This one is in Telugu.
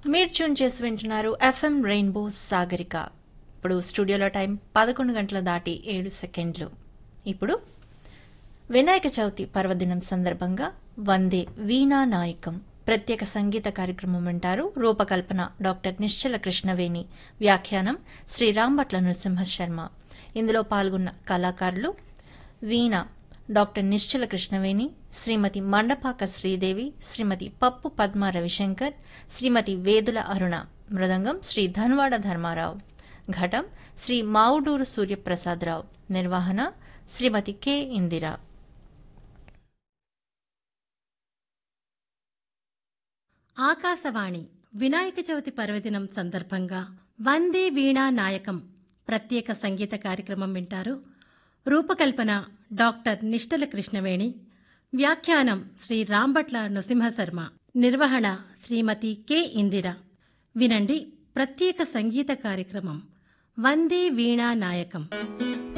మీరు ట్యూన్ చేసి వింటున్నారు ఎఫ్ఎం రెయిన్బో సాగరిక ఇప్పుడు స్టూడియోలో టైం పదకొండు గంటల దాటి ఏడు సెకండ్లు ఇప్పుడు వినాయక చవితి పర్వదినం సందర్భంగా వందే వీణా నాయకం ప్రత్యేక సంగీత కార్యక్రమం వింటారు రూపకల్పన డాక్టర్ నిశ్చల కృష్ణవేణి వ్యాఖ్యానం శ్రీ రాంభట్ల నృసింహ శర్మ ఇందులో పాల్గొన్న కళాకారులు వీణ డాక్టర్ నిశ్చల కృష్ణవేణి శ్రీమతి మండపాక శ్రీదేవి శ్రీమతి పప్పు పద్మ రవిశంకర్ శ్రీమతి వేదుల అరుణ మృదంగం శ్రీ ధన్వాడ ధర్మారావు ఘటం శ్రీ మావుడూరు సూర్యప్రసాదరావు నిర్వహణ శ్రీమతి కె ఇందిరా ఆకాశవాణి వినాయక చవితి పర్వదినం సందర్భంగా వందే వీణా నాయకం ప్రత్యేక సంగీత కార్యక్రమం వింటారు రూపకల్పన డాక్టర్ నిష్టల కృష్ణవేణి వ్యాఖ్యానం శ్రీ రాంభట్ల నృసింహశర్మ నిర్వహణ శ్రీమతి కె ఇందిర వినండి ప్రత్యేక సంగీత కార్యక్రమం వందే వీణా నాయకం